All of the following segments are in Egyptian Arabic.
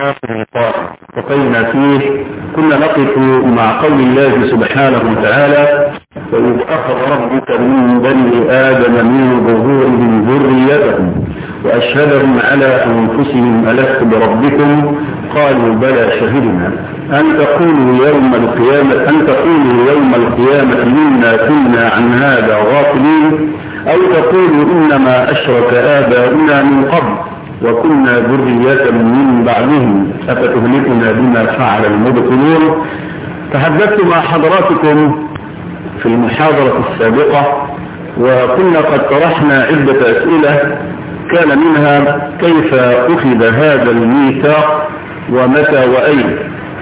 وقينا فيه كنا نقف مع قول الله سبحانه وتعالى وإذ أخذ ربك من بني آدم من ظهورهم ذريتهم وأشهدهم على أنفسهم ألست بربكم قالوا بلى شهدنا أن تقولوا يوم القيامة أن تقولوا يوم القيامة إنا كنا عن هذا غافلين أو تقولوا إنما أشرك آباؤنا من قبل وكنا ذرية من بعدهم أفتهلكنا بما فعل المبطلون تحدثت مع حضراتكم في المحاضرة السابقة وكنا قد طرحنا عدة أسئلة كان منها كيف أخذ هذا الميثاق ومتى وأين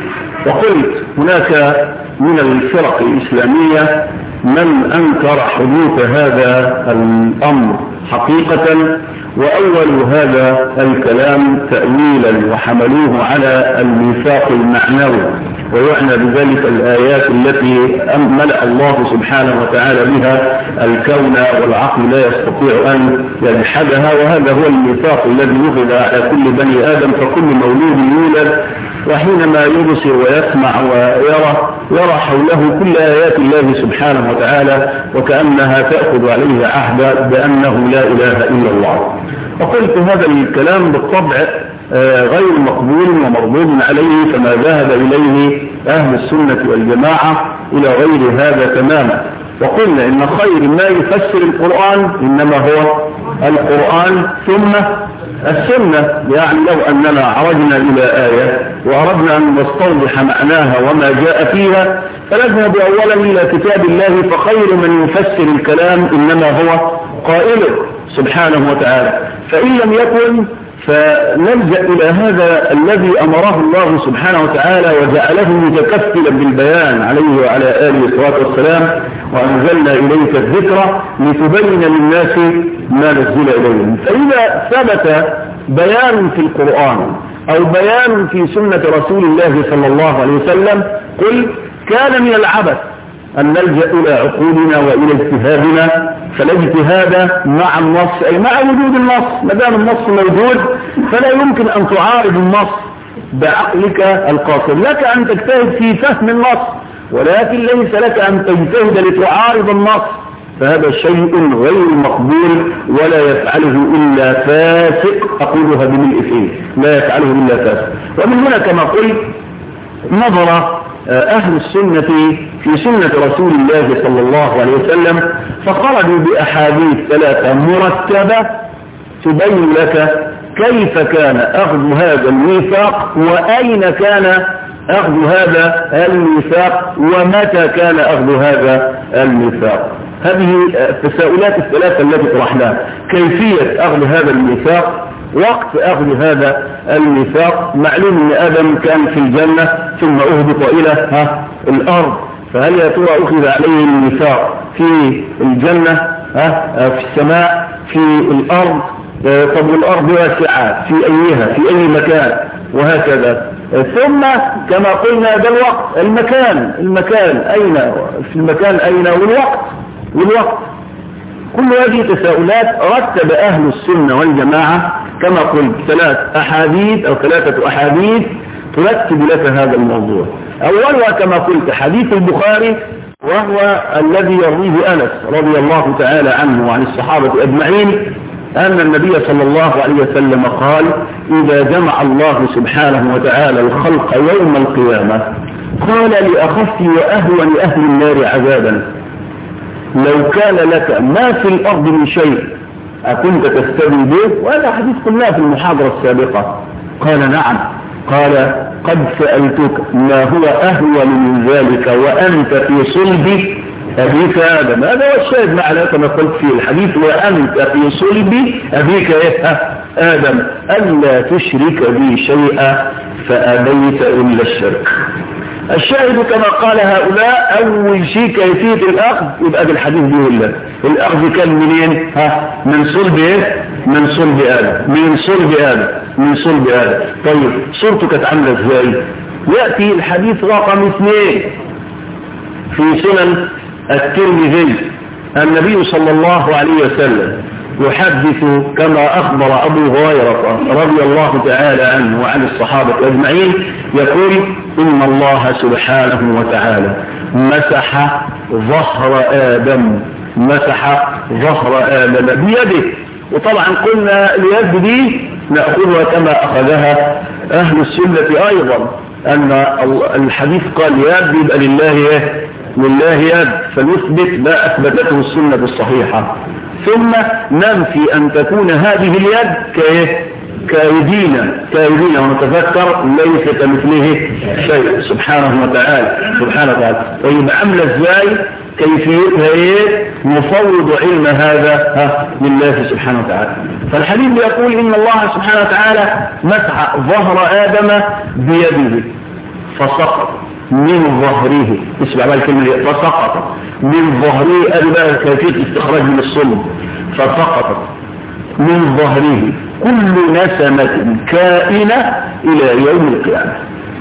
وقلت هناك من الفرق الإسلامية من أنكر حدوث هذا الأمر حقيقة وأول هذا الكلام تأويلا وحملوه على الميثاق المعنوي ويعنى بذلك الآيات التي ملأ الله سبحانه وتعالى بها الكون والعقل لا يستطيع أن يجحدها وهذا هو الميثاق الذي يخذ على كل بني آدم فكل مولود يولد وحينما يبصر ويسمع ويرى يرى حوله كل آيات الله سبحانه وتعالى وكأنها تأخذ عليه عهدا بأنه لا إله إلا الله وقلت هذا الكلام بالطبع غير مقبول ومردود عليه فما ذهب إليه أهل السنة والجماعة إلى غير هذا تماما وقلنا إن خير ما يفسر القرآن إنما هو القرآن ثم السنة يعني لو أننا عرجنا إلى آية وأردنا أن نستوضح معناها وما جاء فيها فنذهب أولا إلى كتاب الله فخير من يفسر الكلام إنما هو قائله سبحانه وتعالى فإن لم يكن فنلجأ إلى هذا الذي أمره الله سبحانه وتعالى وجعله متكفلا بالبيان عليه وعلى آله الصلاة والسلام وأنزلنا إليك الذكرى لتبين للناس ما نزل إليهم فإذا ثبت بيان في القرآن أو بيان في سنة رسول الله صلى الله عليه وسلم قل كان من العبث أن نلجأ إلى عقولنا وإلى اجتهادنا فلا اجتهاد مع النص أي مع وجود النص ما دام النص موجود فلا يمكن أن تعارض النص بعقلك القاصر لك أن تجتهد في فهم النص ولكن ليس لك أن تجتهد لتعارض النص فهذا شيء غير مقبول ولا يفعله إلا فاسق أقولها بملء فيه لا يفعله إلا فاسق ومن هنا كما قلت نظر أهل السنة في سنة رسول الله صلى الله عليه وسلم فخرجوا بأحاديث ثلاثة مرتبة تبين لك كيف كان أخذ هذا الميثاق وأين كان أخذ هذا الميثاق ومتى كان أخذ هذا الميثاق هذه التساؤلات الثلاثة التي طرحناها كيفية أخذ هذا الميثاق وقت أخذ هذا الميثاق معلوم أن آدم كان في الجنة ثم أهبط إلى ها الأرض فهل يا ترى أخذ عليه الميثاق في الجنة ها في السماء في الأرض طب الأرض واسعة في أيها في أي مكان وهكذا ثم كما قلنا ده الوقت المكان المكان أين في المكان أين والوقت والوقت كل هذه تساؤلات رتب أهل السنة والجماعة كما قلت ثلاث أحاديث أو ثلاثة أحاديث ترتب لك هذا الموضوع أولها كما قلت حديث البخاري وهو الذي يرويه أنس رضي الله تعالى عنه وعن الصحابة أجمعين أن النبي صلى الله عليه وسلم قال إذا جمع الله سبحانه وتعالى الخلق يوم القيامة قال لأخف وأهون أهل النار عذابا لو كان لك ما في الأرض من شيء أكنت تستوي به وهذا حديث قلناه في المحاضرة السابقة قال نعم قال قد سألتك ما هو أهون من ذلك وأنت في صلب أبيك آدم هذا هو الشاهد معنى كما قلت في الحديث وأنت في صلب أبيك إيه آدم ألا تشرك بي شيئا فأبيت إلا الشرك الشاهد كما قال هؤلاء أول شيء كيفية الأخذ يبقى بالحديث بيقول لك الأخذ كان منين ها من صلب إيه من صلب آدم من صلب آدم من صلب آدم طيب صورته كانت عاملة إزاي يأتي الحديث رقم اثنين في سنن الترمذي النبي صلى الله عليه وسلم يحدث كما أخبر أبو هريرة رضي الله تعالى عنه وعن الصحابة أجمعين يقول إن الله سبحانه وتعالى مسح ظهر آدم مسح ظهر آدم بيده وطبعا قلنا اليد دي نأخذها كما أخذها أهل السنة أيضا أن الحديث قال يد يبقى لله لله يد فنثبت ما أثبتته السنة الصحيحة ثم ننفي أن تكون هذه اليد كايه كايدينا كايدينا ونتذكر ليس كمثله شيء سبحانه وتعالى سبحانه وتعالى طيب عامله ازاي كيفيتها ايه نفوض علم هذا ها لله سبحانه وتعالى فالحديث يقول ان الله سبحانه وتعالى مسح ظهر ادم بيده فسقط من ظهره اسمع بقى الكلمه فسقط من ظهره ادي بقى كيفيه استخراج من الصلب فسقطت من ظهره كل نسمة كائنة إلى يوم القيامة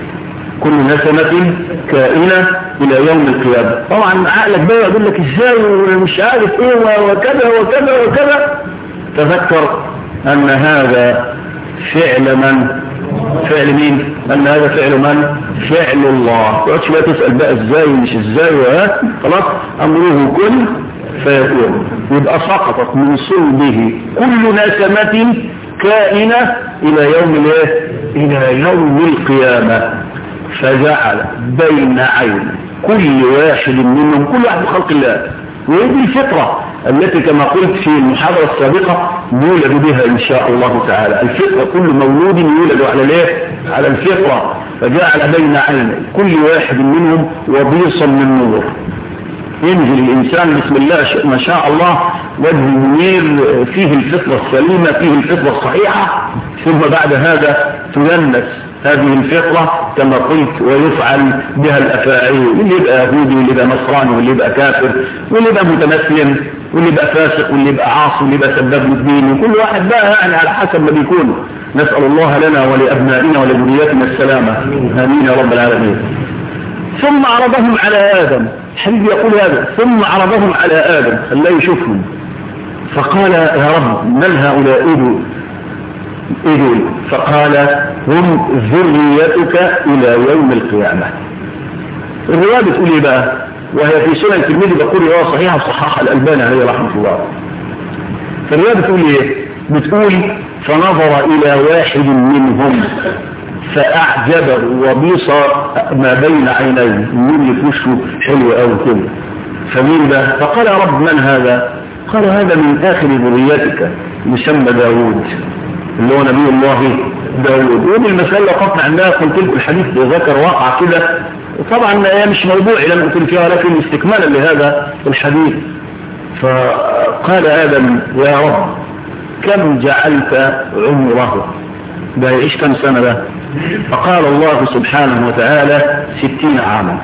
كل نسمة كائنة إلى يوم القيامة طبعا عقلك بقى يقول لك ازاي ومش عارف ايه وكذا وكذا وكذا تذكر أن هذا فعل من فعل مين أن هذا فعل من فعل الله تقعدش بقى تسأل بقى ازاي ومش ازاي وها خلاص أمره كل فيكون يبقى سقطت من صلبه كل نسمة كائنة إلى يوم الايه إلى يوم القيامة فجعل بين عين كل واحد منهم كل واحد من خلق الله وهذه الفطرة التي كما قلت في المحاضرة السابقة يولد بها إن شاء الله تعالى الفطرة كل مولود يولد على الايه على الفطرة فجعل بين عين كل واحد منهم وبيصا من نور ينزل الإنسان بسم الله ما شاء الله وجه منير فيه الفطرة السليمة فيه الفطرة الصحيحة ثم بعد هذا تلمس هذه الفطرة كما قلت ويفعل بها الأفاعيل واللي يبقى يهودي واللي يبقى نصراني واللي يبقى كافر واللي يبقى متمسلم واللي يبقى فاسق واللي يبقى عاصي واللي يبقى سباب للدين وكل واحد بقى يعني على حسب ما بيكون نسأل الله لنا ولأبنائنا ولذرياتنا السلامة آمين يا رب العالمين ثم عرضهم على آدم الحبيب يقول هذا ثم عرضهم على آدم خلاه يشوفهم فقال يا رب من هؤلاء إذن إذن فقال هم ذريتك إلى يوم القيامة الرواية بتقول إيه بقى وهي في سنة الترمذي بقول رواية صحيحة صححها الألباني عليه رحمة الله فالرواية بتقول إيه بتقول فنظر إلى واحد منهم فأعجبه وبيصر ما بين عينيه مين اللي في وشه حلو قوي كده فمين ده فقال يا رب من هذا قال هذا من آخر ذريتك يسمى داوود اللي هو نبي الله داوود ودي المسألة وقفنا عندها قلت لكم الحديث ذكر واقع كده طبعا هي مش موضوعي لم أكن فيها لكن استكمالا لهذا الحديث فقال آدم يا رب كم جعلت عمره ده يعيش كم سنة ده فقال الله سبحانه وتعالى ستين عاما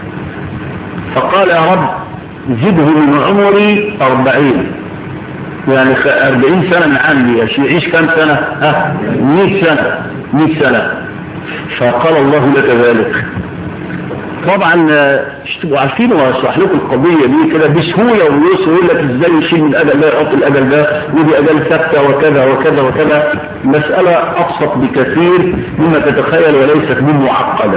فقال يا رب زده من عمري أربعين يعني أربعين سنة من عندي يعيش كم سنة ها مئة سنة مئة سنة فقال الله لك ذلك طبعا تبقوا عارفين واشرح لكم القضية دي كده بسهولة ويسر يقول لك ازاي يشيل من الأجل ده يحط الأجل ده ودي أجل ثابتة وكذا وكذا وكذا مسألة أبسط بكثير مما تتخيل وليست بمعقدة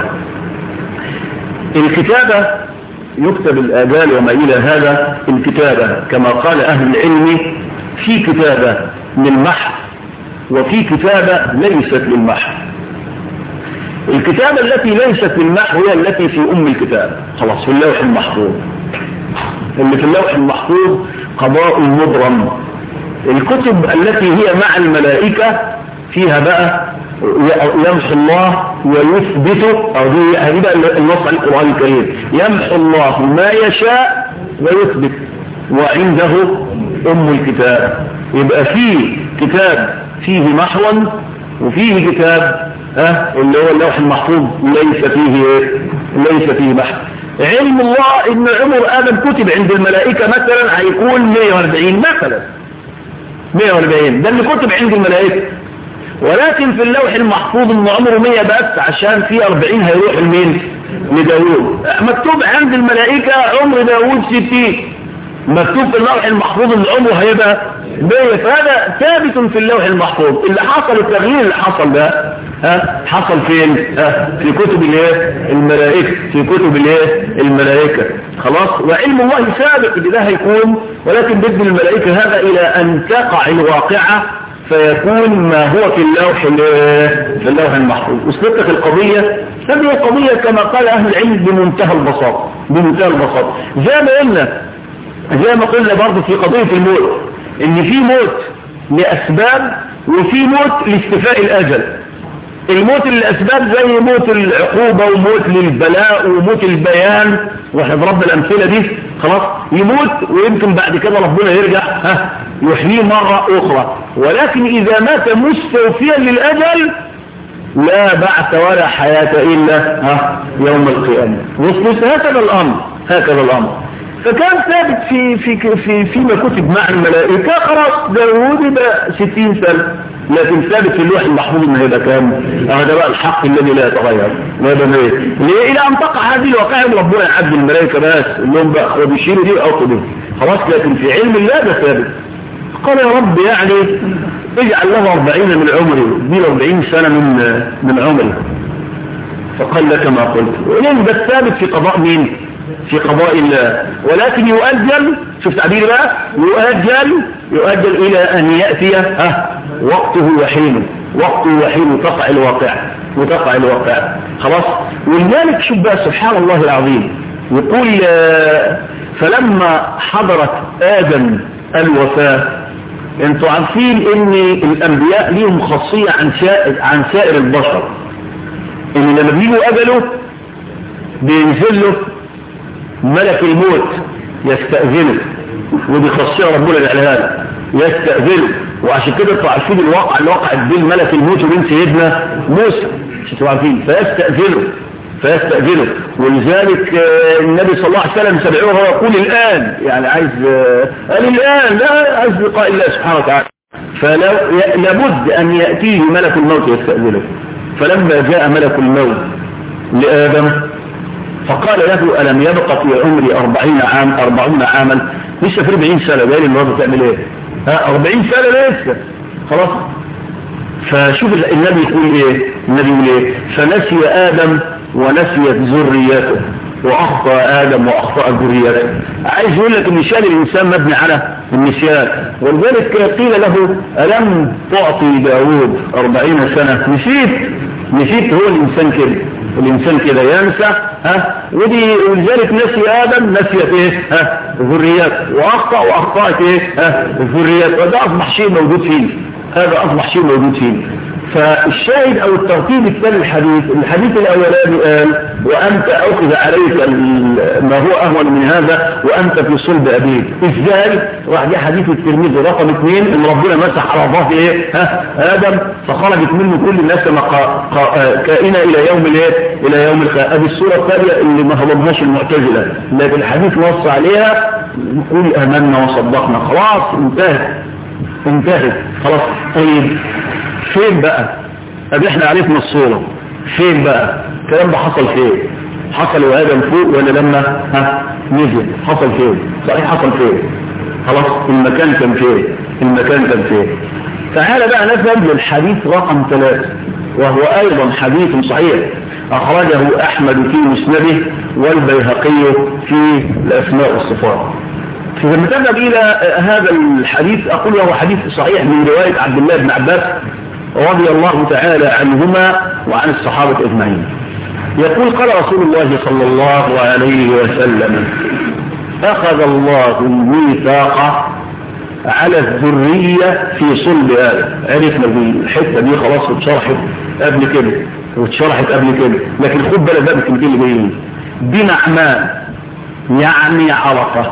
الكتابة يكتب الآجال وما إلى هذا الكتابة كما قال أهل العلم في كتابة للمحو وفي كتابة ليست للمحو الكتابة التي ليست للمحو هي التي في أم الكتاب خلاص في اللوح المحفوظ اللي في اللوح المحفوظ قضاء مبرم الكتب التي هي مع الملائكة فيها بقى يمحو الله ويثبت أو دي هذه بقى النص عن القرآن الكريم يمحو الله ما يشاء ويثبت وعنده أم الكتاب يبقى فيه كتاب فيه محوا وفيه كتاب ها اللي هو اللوح المحفوظ ليس فيه ايه ليس فيه بحث علم الله ان عمر ادم كتب عند الملائكة مثلا هيكون 140 مثلا 140 ده اللي كتب عند الملائكة ولكن في اللوح المحفوظ ان عمره 100 بس عشان في 40 هيروح لمين لداوود مكتوب عند الملائكة عمر داوود 60 مكتوب في اللوح المحفوظ ان عمره هيبقى مية فهذا ثابت في اللوح المحفوظ اللي حصل التغيير اللي حصل ده ها حصل فين ها في كتب الايه الملائكه في كتب الايه الملائكه خلاص وعلم الله سابق ان ده هيكون ولكن بإذن الملائكه هذا الى ان تقع الواقعه فيكون ما هو في اللوح في اللوح المحفوظ وصلتك القضية هذه قضية كما قال أهل العلم بمنتهى البساطة بمنتهى البساطة زي ما قلنا زي ما قلنا برضه في قضية الموت ان في موت لأسباب وفي موت لاستفاء الأجل الموت للأسباب زي موت العقوبة وموت للبلاء وموت البيان واحنا ضربنا الأمثلة دي خلاص يموت ويمكن بعد كده ربنا يرجع ها يحييه مرة أخرى ولكن إذا مات مستوفيا للأجل لا بعث ولا حياة إلا ها يوم القيامة وصلت هكذا الأمر هكذا الأمر فكان ثابت في في في فيما كتب مع الملائكة خلاص داوود بقى 60 سنة لكن ثابت في اللوح المحفوظ ان هيبقى كام هذا بقى الحق الذي لا يتغير وهذا ايه ليه الى ان تقع هذه الواقعة ربنا يعد الملائكة بس اللي بقى خذوا بيشيلوا دي ويحطوا دي خلاص لكن في علم الله ده ثابت قال يا رب يعني اجعل له 40 من عمري دي 40 سنة من من عمري فقال لك ما قلت ولين ده الثابت في قضاء مين في قضاء الله ولكن يؤجل شوف تعبيري بقى يؤجل يؤجل إلى أن يأتي ها وقته وحينه وقته وحينه تقع الواقع وتقع الواقع خلاص ولذلك شوف بقى سبحان الله العظيم يقول فلما حضرت آدم الوفاة انتوا عارفين ان الانبياء ليهم خاصية عن سائر, عن سائر البشر ان لما بيجوا اجله بينزل له ملك الموت يستأذنه ودي خاصية ربنا جعلها له يستأذنه وعشان كده انتوا عارفين الواقع اللي وقعت بين ملك الموت وبين سيدنا موسى مش انتوا عارفين فيستأذنه فيستأذنه ولذلك النبي صلى الله عليه وسلم سمعوه هو يقول الآن يعني عايز قال الآن لا عايز لقاء الله سبحانه وتعالى فلابد أن يأتيه ملك الموت يستأذنه فلما جاء ملك الموت لآدم فقال له ألم يبقى في عمري أربعين عام أربعون عاما لسه في أربعين سنة بقالي النهارده تعمل ايه ها أربعين سنة لسه خلاص فشوف النبي يقول ايه النبي يقول ايه فنسي آدم ونسيت ذريته وأخطأ آدم وأخطأ ذريته عايز يقول لك ان شان الإنسان مبني على النسيان ولذلك قيل له ألم تعطي داود أربعين سنة نسيت نسيت هو الإنسان كده الإنسان كده ينسى ها ودي ولذلك نسي آدم نسيت ايه ها ذريات وأخطأ وأخطأت ايه ها الذريات وده أصبح شيء موجود فيه هذا أصبح شيء موجود فيه فالشاهد او الترتيب الثاني الحديث الحديث الاولاني قال وانت اخذ عليك ما هو اهون من هذا وانت في صلب ابيك ازاي راح جه حديث الترمذي رقم اثنين ان ربنا مسح على ظهر ايه ها ادم فخرجت منه كل الناس كائنه الى يوم الايه الى يوم القيامه ادي الصوره الثانيه اللي ما هضمهاش المعتزله لكن الحديث نص عليها نقول امنا وصدقنا خلاص انتهت انتهت خلاص طيب فين بقى ادي احنا عرفنا الصورة فين بقى الكلام ده حصل فين حصل وادم فوق ولا لما ها نزل حصل فين صحيح حصل فين خلاص المكان كان فين المكان كان فين تعال بقى نذهب للحديث رقم ثلاثة وهو ايضا حديث صحيح اخرجه احمد في مسنده والبيهقي في الاسماء والصفات فلما تذهب الى هذا الحديث اقول له حديث صحيح من رواية عبد الله بن عباس رضي الله تعالى عنهما وعن الصحابة اجمعين يقول قال رسول الله صلى الله عليه وسلم اخذ الله الميثاق على الذرية في صلب آدم عرفنا الحتة دي خلاص اتشرحت قبل كده واتشرحت قبل كده لكن خد بالك بقى بالكلمتين اللي جايين بنعمان يعني عرفة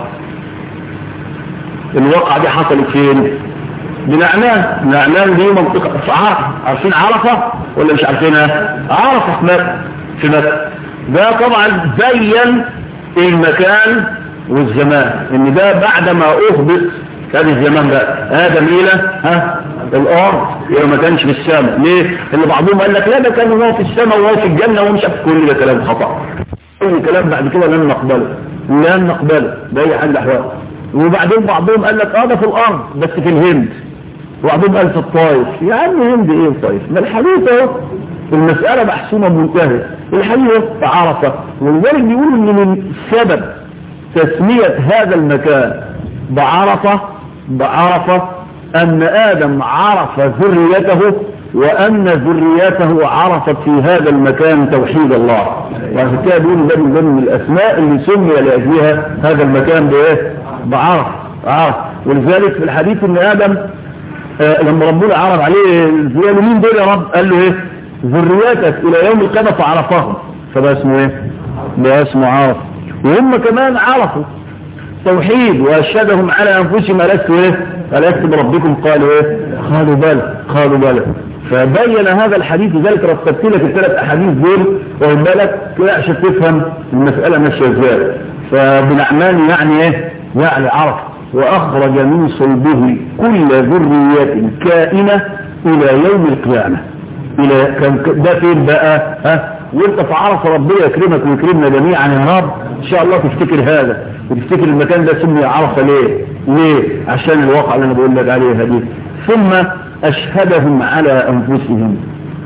الواقعة دي حصلت فين بنعمان نعمان دي منطقة في عرفة عارفين عرفة ولا مش عارفينها عرفة في مكة في مكة ده طبعا بين المكان والزمان ان ده بعد ما اهبط كان الزمان ده ادم الى ها الارض يعني ما كانش في السماء ليه ان بعضهم قال لك لا ده كان هو في السماء وهو في الجنة ومش كل ده كلام خطأ كل كلام بعد كده لن نقبله لن نقبله بأي حال الاحوال وبعدين بعضهم قال لك اه ده في الارض بس في الهند وبعضهم قال في الطائف يا عم هند ايه الطائف ما الحديث اهو المسألة محسومة منتهية الحديث في عرفة ولذلك بيقولوا ان من سبب تسمية هذا المكان بعرفة بعرفة ان ادم عرف ذريته وان ذريته عرفت في هذا المكان توحيد الله وعشان كده بيقولوا ده من ضمن الاسماء اللي سمي لاجلها هذا المكان بايه بعرف عرف ولذلك في الحديث ان ادم آه لما ربنا عرض عليه الذريه مين دول يا رب قال له ايه ذريتك الى يوم القيامه فعرفهم فبقى اسمه ايه بقى اسمه عرف وهم كمان عرفوا توحيد واشهدهم على انفسهم الست ايه الست بربكم قالوا ايه قالوا بلى قالوا بلى فبين هذا الحديث لذلك رتبت لك الثلاث احاديث دول واخد بالك كده عشان تفهم المساله ماشيه ازاي فبالعمان يعني ايه يعني عرف واخرج من صلبه كل ذريه كائنه الى يوم القيامه الى كان ده فين بقى ها وانت في عرف ربنا يكرمك ويكرمنا جميعا يا رب ان شاء الله تفتكر هذا وتفتكر المكان ده سمي عرفه ليه ليه عشان الواقع اللي انا بقول لك عليه هذه ثم اشهدهم على انفسهم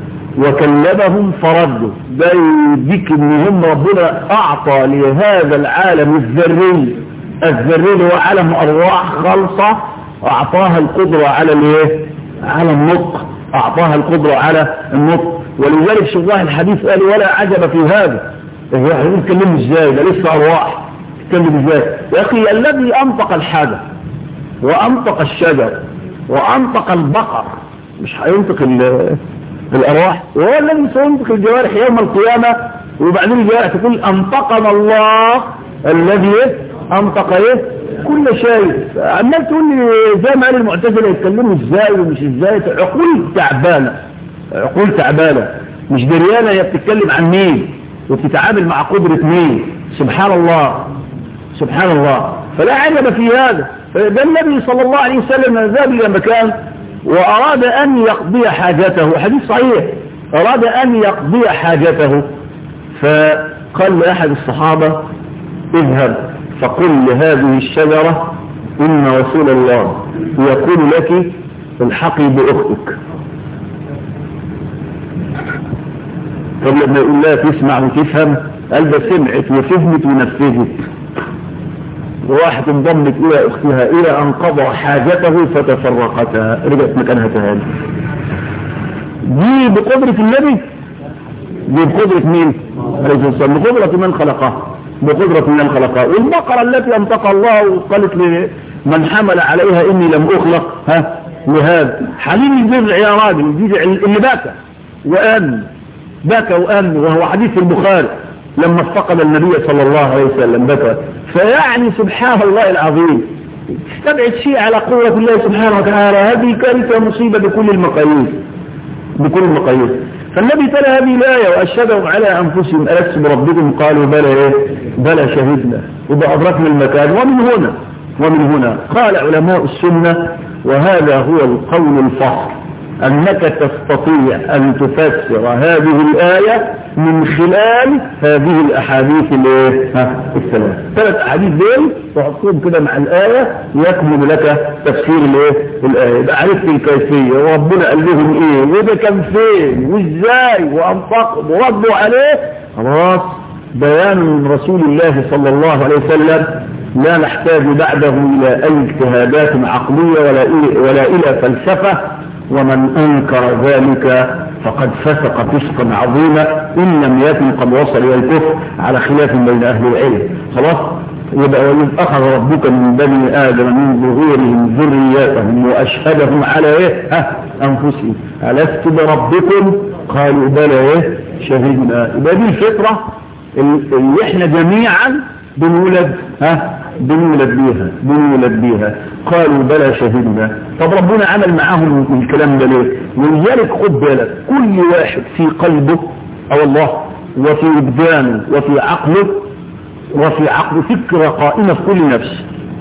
وكلمهم فردوا ده يديك ان هم ربنا اعطى لهذا العالم الذري الذري اللي هو عالم ارواح خالصه اعطاها القدره على الايه على النطق اعطاها القدره على النطق ولذلك شراح الحديث قال ولا عجب في هذا هو هيتكلم ازاي ده لسه ارواح يتكلم ازاي يا اخي الذي انطق الحاجه وانطق الشجر وانطق البقر مش هينطق الارواح وهو الذي سينطق الجوارح يوم القيامه وبعدين الجوارح تقول انطقنا الله الذي انطق ايه كل شيء عمال تقول لي زي ما قال المعتزله يتكلموا ازاي ومش ازاي عقول تعبانه عقول تعبانه مش دريانه هي بتتكلم عن مين وبتتعامل مع قدره مين سبحان الله سبحان الله فلا عجب في هذا ده النبي صلى الله عليه وسلم ذهب الى مكان واراد ان يقضي حاجته حديث صحيح اراد ان يقضي حاجته فقال لاحد الصحابه اذهب فقل لهذه الشجرة إن رسول الله يقول لك الحقي بأختك طب لما يقول لها تسمع وتفهم قال ده سمعت وفهمت ونفذت وواحد انضمت إلى أختها إلى أن قضى حاجته فتفرقتا رجعت مكانها تهاني دي بقدرة النبي دي بقدرة مين؟ عليه الصلاة والسلام بقدرة من خلقها بقدرة من الخلقاء والبقرة التي انطق الله وقالت لمن حمل عليها اني لم اخلق ها لهذا حليم الجزع يا راجل الجزع اللي بكى وامن بكى وامن وهو حديث البخاري لما افتقد النبي صلى الله عليه وسلم بكى فيعني سبحان الله العظيم تستبعد شيء على قوة الله سبحانه وتعالى هذه كارثة مصيبة بكل المقاييس بكل المقاييس فالنبي تلا هذه الآية وأشهدهم على أنفسهم ألست بربكم قالوا بلى إيه بلى شهدنا وده أدركنا المكان ومن هنا ومن هنا قال علماء السنة وهذا هو القول الفصل أنك تستطيع أن تفسر هذه الآية من خلال هذه الأحاديث الثلاث ثلاث أحاديث دول تحطهم كده مع الآية يكمل لك تفسير الايه الآية يبقى عرفت الكيفية وربنا قال لهم إيه وده كان فين وإزاي وأنفقهم وردوا عليه خلاص بيان من رسول الله صلى الله عليه وسلم لا نحتاج بعده إلى أي اجتهادات عقلية ولا إلى, ولا إلى فلسفة ومن أنكر ذلك فقد فسق فسقا عظيما إن لم يكن قد وصل إلى الكفر على خلاف بين أهل العلم خلاص يبقى وإذ أخذ ربك من بني آدم من ظهورهم ذرياتهم وأشهدهم على إيه ها أنفسهم ألست بربكم قالوا بلى إيه شهدنا يبقى دي الفطرة اللي احنا جميعا بنولد ها بنولد بيها بنولد بيها قالوا بلى شهدنا طب ربنا عمل معاهم الكلام ده ليه ولذلك خد بالك كل واحد في قلبه او الله وفي وجدانه وفي عقله وفي عقله فكرة قائمة في كل نفس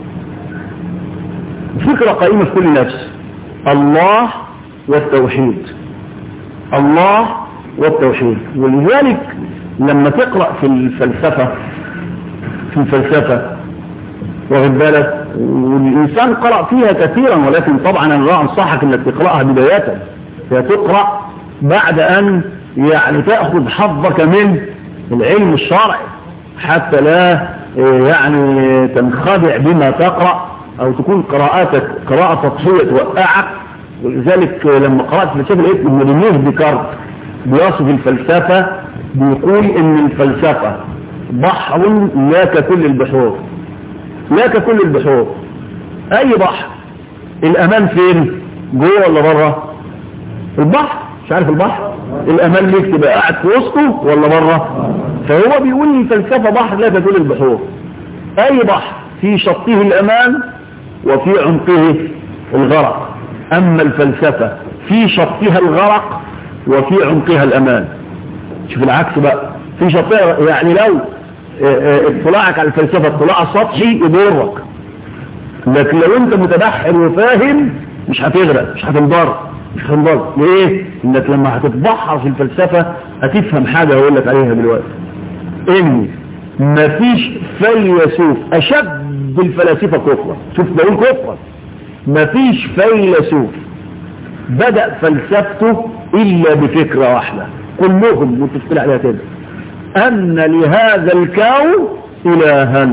فكرة قائمة في كل نفس الله والتوحيد الله والتوحيد ولذلك لما تقرأ في الفلسفة في الفلسفة واخد بالك والإنسان قرأ فيها كثيرا ولكن طبعا أنا لا أنصحك أنك تقرأها بداية هي تقرأ بعد أن يعني تأخذ حظك من العلم الشرعي حتى لا يعني تنخدع بما تقرأ أو تكون قراءاتك قراءة سطحية توقعك ولذلك لما قرأت فلسفة لقيت ابن رينيه ديكارت بيصف الفلسفة بيقول ان الفلسفة بحر لا ككل البحور لا ككل البحور اي بحر الامان فين جوه ولا بره البحر مش عارف البحر الامان ليك تبقى قاعد في وسطه ولا بره فهو بيقول الفلسفة بحر لا ككل البحور اي بحر في شطه الامان وفي عمقه الغرق اما الفلسفة في شطها الغرق وفي عمقها الامان شوف العكس بقى في شطها يعني لو اطلاعك على الفلسفة اطلاع سطحي يضرك لكن لو انت متبحر وفاهم مش هتغرق مش هتنضر مش هتنضر ليه انك لما هتتبحر في الفلسفة هتفهم حاجة هقول لك عليها دلوقتي ان مفيش فيلسوف اشد الفلاسفة كفرا شوف بقول كفرا مفيش فيلسوف بدأ فلسفته إلا بفكرة واحدة كلهم متفقين عليها كده أن لهذا الكون إلها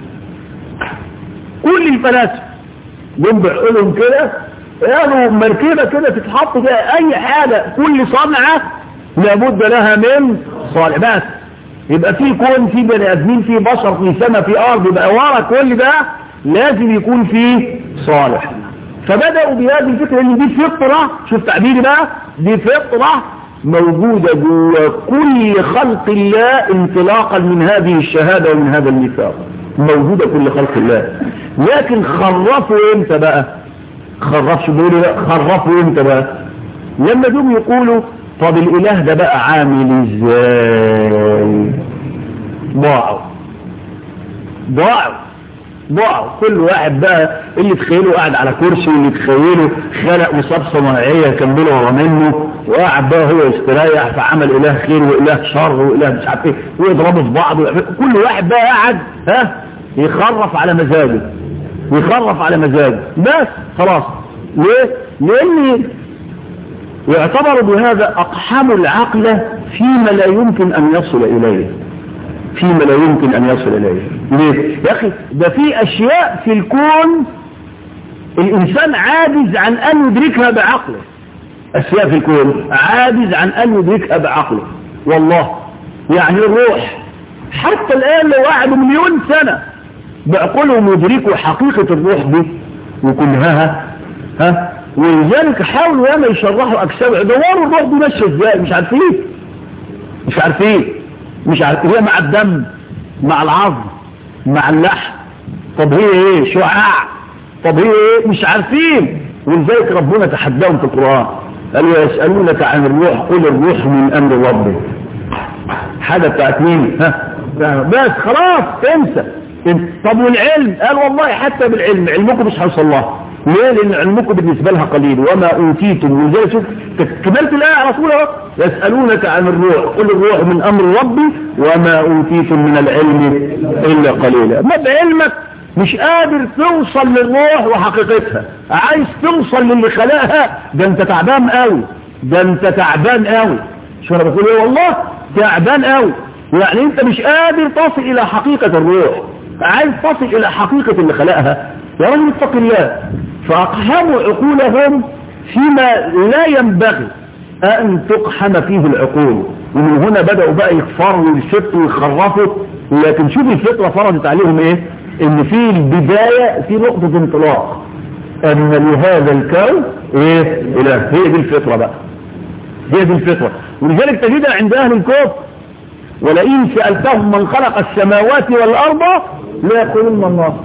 كل الفلاسفة جم بعقولهم كده قالوا مركبة كده تتحط فيها أي حاجة كل صنعة لابد لها من صالح بس يبقى في كون في بني ادمين في بشر في سماء في ارض يبقى ورا كل ده لازم يكون فيه صالح فبدأوا بهذه الفكرة ان دي فطرة شوف تعبيري بقى دي فطرة موجودة جوه كل خلق الله انطلاقا من هذه الشهادة ومن هذا الميثاق موجودة كل خلق الله لكن خرفوا امتى بقى خرفش بيقولوا خرفوا امتى بقى لما دوم يقولوا طب الاله ده بقى عامل ازاي ضاعوا ضاعوا ضاعوا كل واحد بقى اللي تخيله قاعد على كرسي واللي تخيله خلق وصاب صناعية كمله ورا منه وقاعد بقى هو يستريح فعمل اله خير واله شر واله مش عارف ايه ويضربوا في بعض كل واحد بقى قاعد ها يخرف على مزاجه يخرف على مزاجه بس خلاص ليه لان يعتبر بهذا اقحم العقل فيما لا يمكن ان يصل اليه فيما لا يمكن ان يصل اليه ليه يا اخي ده في اشياء في الكون الانسان عاجز عن ان يدركها بعقله اشياء في الكون عاجز عن ان يدركها بعقله والله يعني الروح حتى الان لو قعدوا مليون سنة بعقولهم يدركوا حقيقة الروح دي وكلها ها ولذلك حاولوا ياما يشرحوا اجسام دوروا الروح دي ماشيه ازاي مش عارفين مش عارفين مش عارف هي مع الدم مع العظم مع اللحم طب هي ايه شعاع طب هي ايه مش عارفين ولذلك ربنا تحداهم في القرآن قالوا يسألونك عن الروح قل الروح من امر ربي حاجة بتاعت مين ها بس خلاص انسى طب والعلم قال والله حتى بالعلم علمكم مش هيوصل لها ليه لان علمكم بالنسبة لها قليل وما اوتيتم من ذلك شوف كملت الآية على طول اهو يسألونك عن الروح قل الروح من امر ربي وما اوتيتم من العلم الا قليلا ما بعلمك مش قادر توصل للروح وحقيقتها عايز توصل للي خلقها ده انت تعبان قوي ده انت تعبان قوي شو انا بقول ايه والله تعبان قوي يعني انت مش قادر تصل الى حقيقة الروح عايز تصل الى حقيقة اللي خلقها يا رجل اتق الله فاقحموا عقولهم فيما لا ينبغي ان تقحم فيه العقول ومن هنا بدأوا بقى يكفروا ويشتوا ويخرفوا لكن شوف الفطرة فرضت عليهم ايه ان في البداية في نقطة انطلاق ان لهذا الكون ايه اله هي دي الفطرة بقى هي دي الفطرة ولذلك تجدها عند اهل الكفر ولئن سألتهم من خلق السماوات والارض لا يقولون الله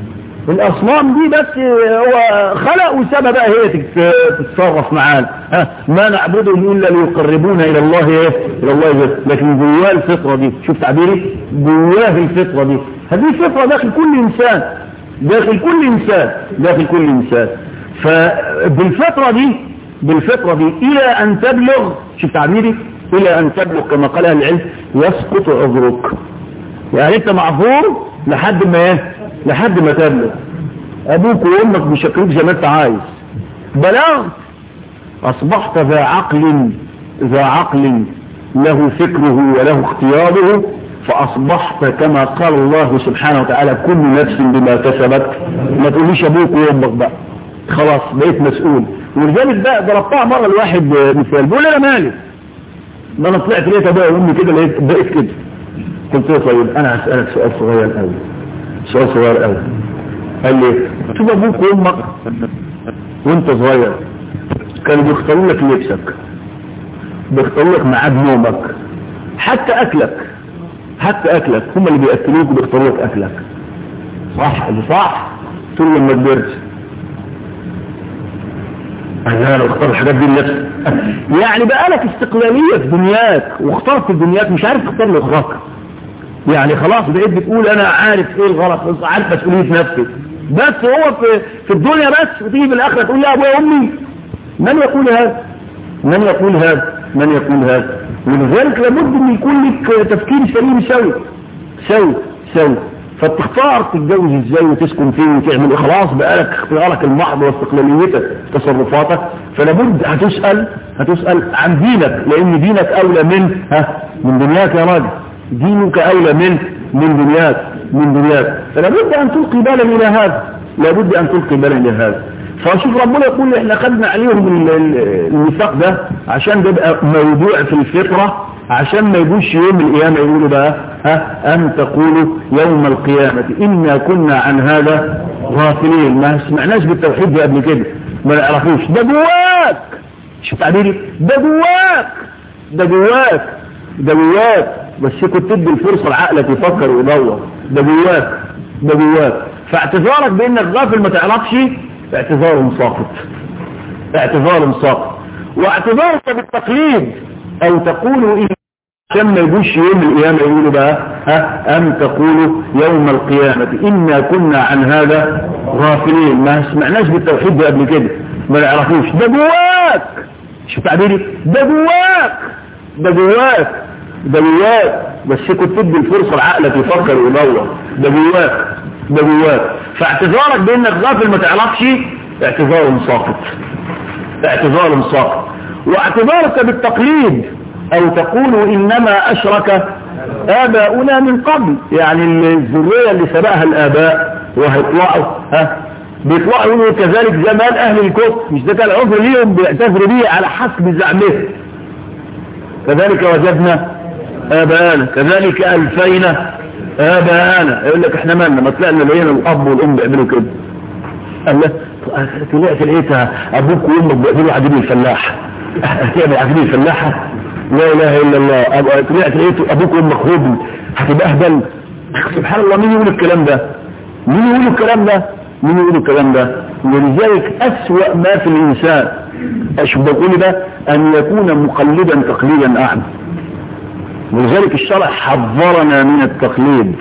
الاصنام دي بس هو خلق وسابها بقى هي تتصرف معانا ما نعبدهم الا ليقربونا الى الله ايه الى الله جل. لكن جواه الفطره دي شوف تعبيري جواه الفطره دي هذه فطره داخل كل انسان داخل كل انسان داخل كل انسان فبالفطره دي بالفطره دي الى ان تبلغ شوف تعبيري الى ان تبلغ كما قال اهل العلم يسقط عذرك يعني انت معذور لحد ما ايه لحد ما تبلغ ابوك وامك بيشكلوك زي ما انت عايز بلغت اصبحت ذا عقل ذا عقل له فكره وله اختياره فاصبحت كما قال الله سبحانه وتعالى كل نفس بما كسبت ما تقوليش ابوك وامك بقى خلاص بقيت مسؤول ولذلك بقى ضربتها مره لواحد مثال بيقول لي انا مالي ده انا طلعت لقيت ابويا وامي كده لقيت بقيت كده قلت له طيب انا هسالك سؤال صغير قوي سؤال صغير قوي قال لي شوف ابوك وامك وانت صغير كانوا بيختاروا لك لبسك بيختاروا لك ميعاد نومك حتى اكلك حتى اكلك هم اللي بياكلوك وبيختاروا لك اكلك صح اللي صح طول لما كبرت انا لو اختار الحاجات دي لنفسي يعني بقى لك استقلاليه في دنياك واخترت دنياك مش عارف تختار لاخراك يعني خلاص بقيت بتقول انا عارف ايه الغلط عارف مسؤوليه نفسي بس هو في, في الدنيا بس وتيجي في الاخره تقول يا ابويا امي من يقول هذا من يقول هذا من يقول هذا ولذلك لابد ان يكون لك تفكير سليم سوي سوي سوي فتختار تتجوز ازاي وتسكن فين وتعمل ايه خلاص بقالك اختيارك المحض واستقلاليتك تصرفاتك فلابد هتسأل هتسأل عن دينك لان دينك اولى من ها من دنياك يا راجل دينك اولى من من دنياك من دنياك فلابد ان تلقي بالا الى هذا لابد ان تلقي بالا الى هذا فشوف ربنا يقول احنا خدنا عليهم الميثاق ده عشان ده يبقى موضوع في الفطره عشان ما يجوش يوم القيامة يقولوا بقى ها أن تقولوا يوم القيامة إنا كنا عن هذا غافلين ما سمعناش بالتوحيد ده قبل كده ما نعرفوش ده جواك شوف تعبيري ده جواك ده جواك ده جواك بس كنت تدي الفرصة لعقلك يفكر ويدور ده جواك ده جواك فاعتذارك بانك غافل ما تعرفش اعتذار ساقط اعتذار ساقط واعتذارك بالتقليد او تقولوا إن عشان ما يجوش يوم القيامة يقولوا بقى ها أم تقولوا يوم القيامة إنا كنا عن هذا غافلين ما سمعناش بالتوحيد ده قبل كده ما نعرفوش ده جواك شوف تعبيري ده جواك ده جواك ده جواك بس كنت تدي الفرصة لعقلك يفكر ويدور ده جواك ده جواك فاعتذارك بانك غافل ما تعرفش اعتذار ساقط اعتذار ساقط واعتذارك بالتقليد او تقول انما اشرك اباؤنا من قبل يعني الذرية اللي سبقها الاباء وهيطلعوا ها بيطلعوا يقولوا كذلك زمان اهل الكفر مش ده كان عذر ليهم بيعتذروا به على حسب زعمهم كذلك وجدنا اباءنا كذلك الفينا اباءنا يقول لك احنا مالنا ما طلعنا لقينا الاب والام بيعملوا كده قال له طلعت لقيتها ابوك وامك بيعملوا عديد الفلاح هتعمل عديد الفلاحه لا اله الا الله طلعت لقيت ابوك وامك هبل هتبقى اهبل سبحان الله مين يقول الكلام ده مين يقول الكلام ده مين يقول الكلام ده ولذلك اسوأ ما في الانسان اشوف بقول ده ان يكون مقلدا تقليدا اعمى ولذلك الشرع حذرنا من التقليد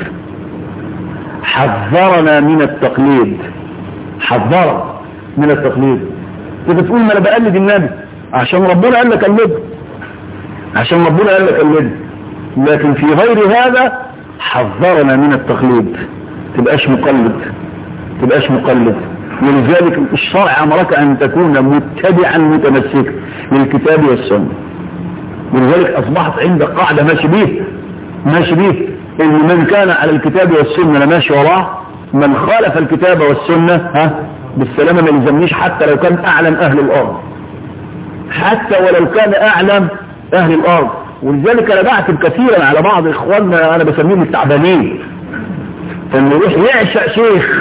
حذرنا من التقليد حذرنا من التقليد انت تقول ما انا بقلد النبي عشان ربنا قال لك قلده عشان ربنا قال لك قلده لكن في غير هذا حذرنا من التقليد تبقاش مقلد تبقاش مقلد ولذلك الشرع امرك ان تكون متبعا متمسكا للكتاب والسنه ولذلك اصبحت عندك قاعده ماشي بيه ماشي بيه ان من كان على الكتاب والسنه ماشي وراه من خالف الكتاب والسنه ها بالسلامه ما يلزمنيش حتى لو كان اعلم اهل الارض حتى ولو كان اعلم اهل الارض ولذلك انا بعتب كثيرا على بعض اخواننا انا بسميهم التعبانين فانه يروح يعشق شيخ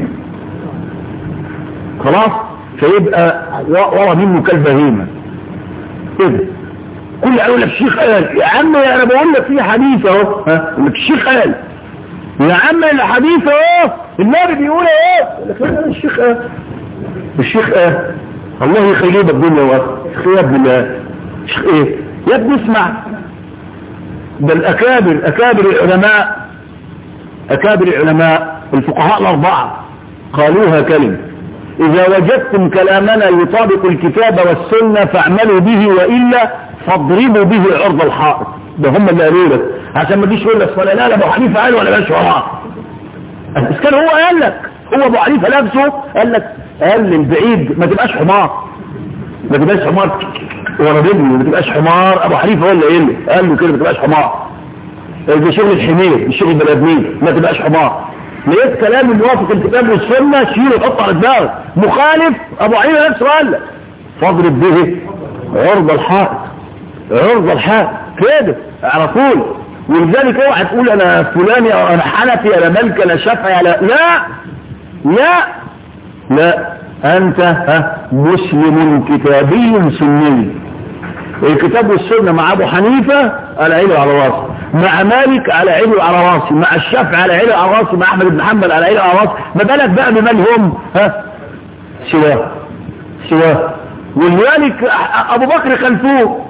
خلاص فيبقى ورا منه كالبهيمه كده كل يقول لك الشيخ قال يا عم انا بقول لك في حديث اهو ها لك الشيخ قال يا عم الحديث اهو النبي بيقول اهو لك لا الشيخ قال الشيخ قال الله يخليك الدنيا واخر يا ابن الله شيخ ايه يا ابني اسمع ده الاكابر اكابر العلماء اكابر العلماء الفقهاء الاربعه قالوها كلمه اذا وجدتم كلامنا يطابق الكتاب والسنه فاعملوا به والا فاضربوا به عرض الحائط ده هم اللي قالوا لك عشان ما تجيش تقول لك لا لا ابو حنيفه قال ولا ماشي وراه بس كان هو قال لك هو ابو حنيفه نفسه قال لك قال للبعيد ما تبقاش حمار ما تبقاش حمار ورا رجلي ما تبقاش حمار ابو حنيفه ولا ايه اللي قال له كده ما تبقاش حمار ده شغل الحمير مش شغل البني ادمين ما تبقاش حمار لقيت كلام الموافق الكتاب والسنه شيله حطه على دماغك مخالف ابو حنيفه نفسه قال لك فاضرب به عرض الحائط عرض الحائط كده على طول ولذلك اوعى تقول انا فلاني او انا حنفي انا ملك انا شافعي لا لا لا لا انت ها مسلم كتابي سني الكتاب والسنة مع ابو حنيفة على عيني على راسي مع مالك على عيني على راسي مع الشافعي على عيني على راسي مع احمد بن حنبل على عيني على راسي ما بالك بقى بمن هم ها سواه سواه ولذلك ابو بكر خلفوه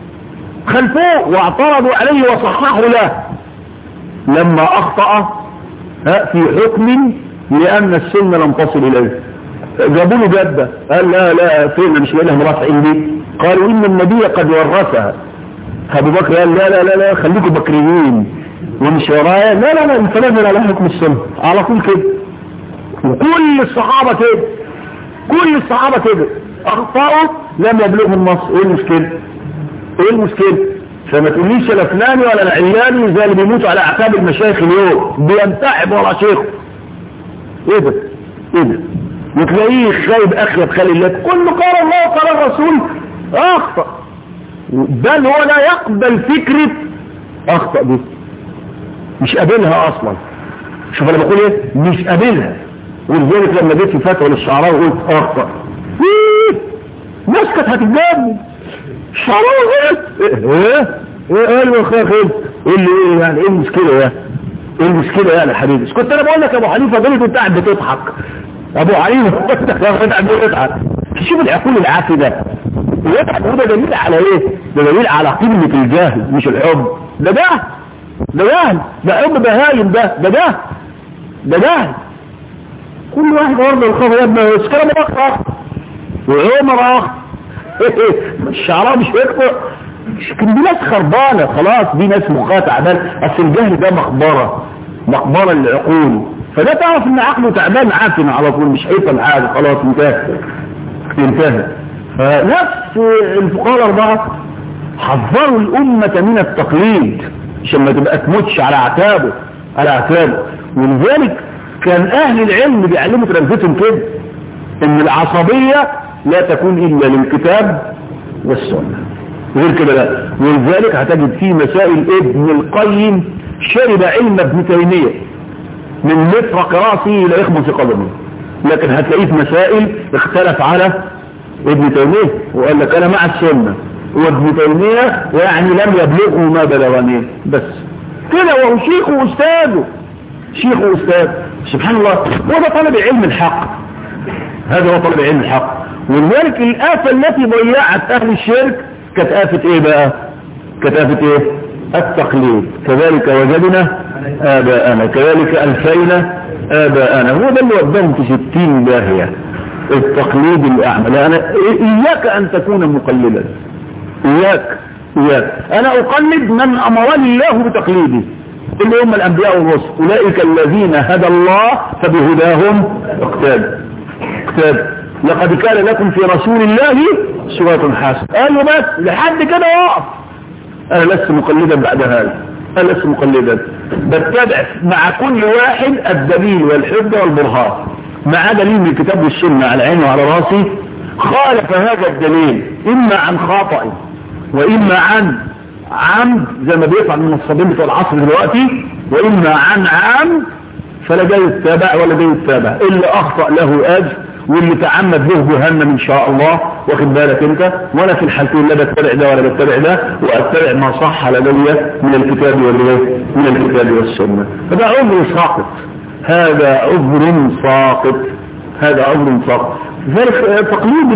خلفوه واعترضوا عليه وصححوا له لما اخطأ ها في حكم لان السنة لم تصل اليه جابوا له جدة قال لا لا فين مش لها مرافعين دي قالوا ان النبي قد ورثها ابو بكر قال لا لا لا لا خليكم بكريين ومش ورايا لا لا لا انت لازم على حكم السنة على طول كده وكل الصحابة كده كل الصحابة كده اخطأوا لم يبلغهم النص ايه المشكلة ايه المشكلة فما تقوليش لا فلاني ولا العياني زي اللي بيموتوا على اعتاب المشايخ اليوم بينتعب ورا شيخه ايه ده ايه ده وتلاقيه خايب اخيب خلي الله كله قال الله وقال الرسول اخطأ بل هو لا يقبل فكرة اخطأ دي مش قابلها اصلا شوف انا بقول ايه مش قابلها ولذلك لما جيت في فتوى للشعراء وقلت اخطأ ايه ناس كانت هتتجنن الشعراء غلط ايه ايه قال له خير خير ايه اللي ايه يعني ايه المشكلة يا ايه المشكلة يعني يا حبيبي كنت انا بقول لك يا ابو حنيفه غلط وانت قاعد بتضحك ابو حنيفه قاعد بتضحك شوف العقول العافي ده ويضحك وده دليل على ايه ده دليل على قمة الجهل مش الحب ده ده ده جهل ده حب بهايم ده ده ده ده جهل كل واحد برضه الخوف يا ابني بس كلام اخر وعمر اخر الشعراء مش هيقطع كان دي ناس خربانة خلاص دي ناس مخها تعبان اصل الجهل ده مقبرة مقبرة للعقول فده تعرف ان عقله تعبان عافن على طول مش هيفهم حاجة خلاص انتهى انتهى فنفس الفقهاء الاربعة حذروا الامة من التقليد عشان ما تبقى تموتش على اعتابه على اعتابه ولذلك كان اهل العلم بيعلموا تلامذتهم كده ان العصبية لا تكون الا للكتاب والسنة غير كده لا ولذلك هتجد في مسائل ابن القيم شرب علم ابن تيمية من مفرق راسه الى يخمص قدمه لكن هتلاقيه في مسائل اختلف على ابن تيمية وقال لك انا مع السنة وابن تيمية يعني لم يبلغه ما بلغني بس كده وهو شيخ واستاذه شيخ واستاذ سبحان الله هو ده طلب علم الحق هذا هو طلب علم الحق ولذلك الآفة التي ضيعت أهل الشرك كانت آفة إيه بقى كانت آفة إيه التقليد كذلك وجدنا آباءنا كذلك ألفينا آباءنا هو ده اللي ودهم في ستين داهية التقليد الأعمى لأن إياك أن تكون مقلدا إياك إياك أنا أقلد من أمرني الله بتقليدي اللي هم الأنبياء والرسل أولئك الذين هدى الله فبهداهم اقتاد اقتاد لقد كان لكم في رسول الله سورة حسنة قالوا بس لحد كده وقف أنا لست مقلدا بعد هذا أنا لست مقلدا بتبع مع كل واحد الدليل والحجة والبرهان مع دليل من الكتاب والسنة على عيني وعلى راسي خالف هذا الدليل إما عن خطأ وإما عن عمد زي ما بيفعل من الصبين بتوع العصر دلوقتي وإما عن عمد فلا جاي يتابع ولا جاي يتابع اللي أخطأ له أجر واللي تعمد له جهنم ان شاء الله واخد بالك انت وانا في الحالتين لا بتبع ده ولا بتبع ده واتبع ما صح لدي من الكتاب والايه من الكتاب والسنه فده عذر ساقط هذا عذر ساقط هذا عذر ساقط ذلك تقليد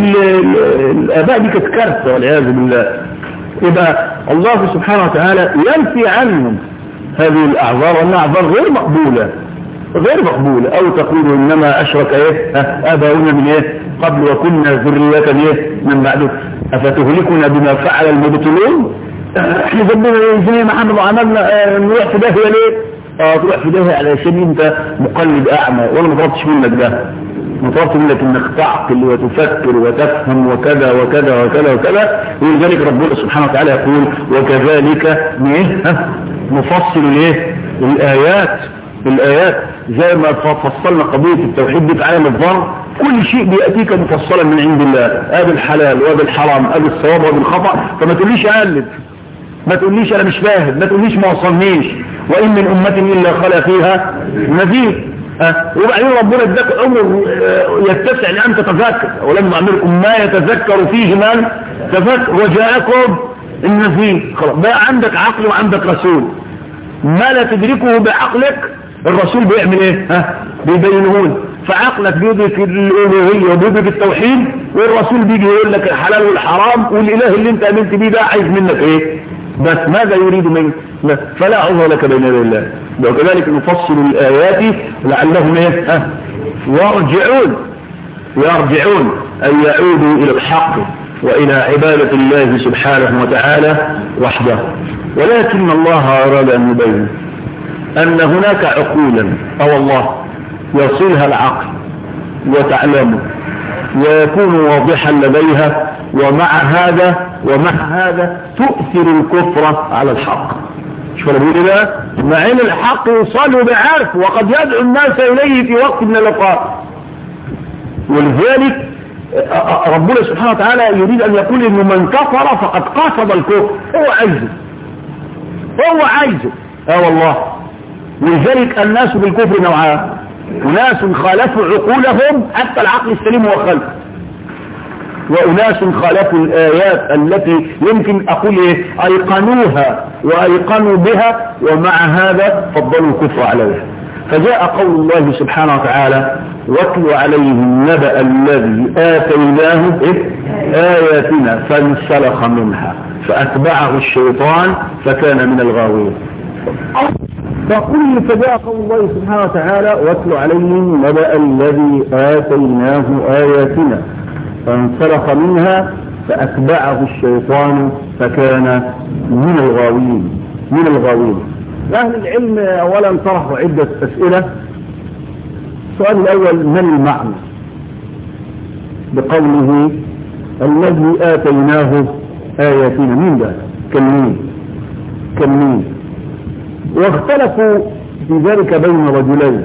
الاباء دي كانت كارثه والعياذ بالله يبقى الله سبحانه وتعالى ينفي عنهم هذه الاعذار وانها اعذار غير مقبوله غير مقبولة او تقول انما اشرك ايه اباؤنا من ايه قبل وكنا ذرية ايه من بعده افتهلكنا بما فعل المبطلون احنا ذنبنا ايه زي ما عملوا عملنا اه نروح في داهية ليه اه تروح في ده علشان انت مقلد اعمى وانا ما طلبتش منك ده ما طلبت منك انك تعقل وتفكر وتفهم وكذا وكذا وكذا وكذا ولذلك ربنا سبحانه وتعالى يقول وكذلك ايه نفصل الايه الايات الايات زي ما فصلنا قضية التوحيد دي في عالم الظن كل شيء بيأتيك مفصلا من عند الله ادي الحلال وادي الحرام ادي الصواب وادي الخطأ فما تقوليش اقلد ما تقوليش انا مش فاهم ما تقوليش ما وصلنيش وان من امة الا خلا فيها نذير أه؟ وبعدين ربنا اداك عمر يتسع لان تتذكر ولما اعملكم ما يتذكر فيه من تذكر وجاءكم النذير خلاص بقى عندك عقل وعندك رسول ما لا تدركه بعقلك الرسول بيعمل ايه ها بيبينه لك فعقلك بيدرك الالوهيه وبيدرك التوحيد والرسول بيجي يقول لك الحلال والحرام والاله اللي انت امنت بيه ده عايز منك ايه بس ماذا يريد منك لا فلا عذر لك بين يدي الله وكذلك نفصل الايات لعلهم ايه ها يرجعون يرجعون اي يعودوا الى الحق والى عباده الله سبحانه وتعالى وحده ولكن الله اراد ان يبين أن هناك عقولا أو الله يصلها العقل وتعلمه ويكون واضحا لديها ومع هذا ومع هذا تؤثر الكفر على الحق شو انا بقول ده مع ان الحق يوصل وبيعرف وقد يدعو الناس اليه في وقت من الاوقات ولذلك ربنا سبحانه وتعالى يريد ان يقول انه من كفر فقد قصد الكفر هو عايزه هو عايزه اه والله ولذلك الناس بالكفر نوعان أناس خالفوا عقولهم حتى العقل السليم هو خلف وأناس خالفوا الآيات التي يمكن أقول إيه أيقنوها وأيقنوا بها ومع هذا فضلوا الكفر عليها فجاء قول الله سبحانه وتعالى واتل عليهم نبأ الذي آتيناه إيه؟ آياتنا فانسلخ منها فأتبعه الشيطان فكان من الغاوين فقل فجاء قول الله سبحانه وتعالى واتل عليهم نبأ الذي آتيناه آياتنا فانسلخ منها فأتبعه الشيطان فكان من الغاوين من الغاوين أهل العلم أولا طرحوا عدة أسئلة السؤال الأول ما المعنى بقوله الذي آتيناه آياتنا مين ده كان مين كان مين واختلفوا في ذلك بين رجلين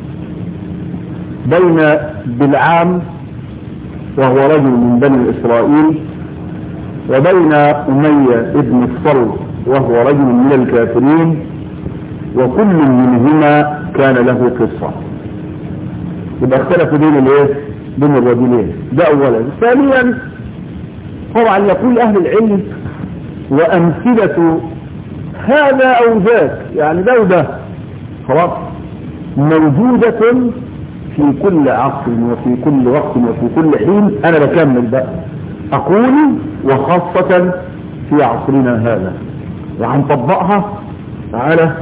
بين بلعام وهو رجل من بني إسرائيل وبين أمية ابن الصلب وهو رجل من الكافرين وكل منهما كان له قصة يبقى اختلفوا بين الايه بين الرجلين ده اولا ثانيا طبعا يقول اهل العلم وامثلة هذا او ذاك يعني ده وده خلاص موجودة في كل عصر وفي كل وقت وفي كل حين انا بكمل بقى اقول وخاصة في عصرنا هذا وهنطبقها على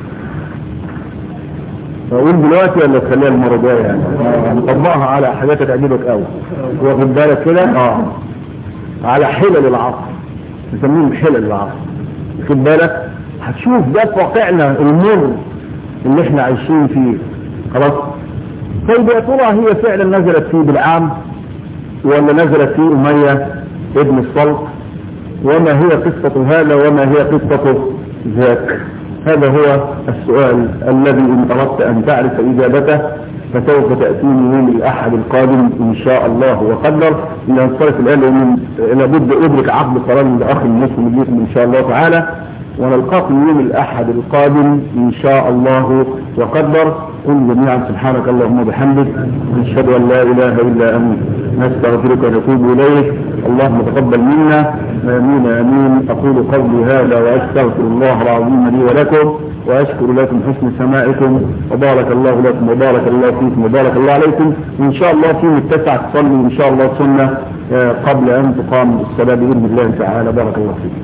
اقول دلوقتي ولا تخليها المره الجايه يعني هنطبقها على حاجات تعجبك قوي واخد بالك كده اه على حلل العصر نسميهم حلل العصر واخد بالك هتشوف ده في واقعنا المر اللي احنا عايشين فيه خلاص طيب يا ترى هي فعلا نزلت فيه بالعام ولا نزلت فيه أمية ابن الصلت وما هي قصة هذا وما هي قصة ذاك هذا هو السؤال الذي إن أردت أن تعرف إجابته فسوف تأتيني يوم الأحد القادم إن شاء الله وقدر إن أنصرف الآن لأن لابد أدرك عقد صلاة لأخ المسلم ليكم إن شاء الله تعالى ونلقاكم يوم الأحد القادم إن شاء الله وقدر قل جميعا سبحانك اللهم وبحمدك نشهد أن لا إله إلا أنت نستغفرك ونتوب إليك اللهم تقبل منا آمين آمين أقول قولي هذا وأستغفر الله العظيم لي ولكم وأشكر لكم حسن سماعكم وبارك الله لكم وبارك الله فيكم وبارك الله عليكم وإن شاء الله في متسع تصلي إن شاء الله سنة قبل أن تقام الصلاة بإذن الله تعالى بارك الله فيكم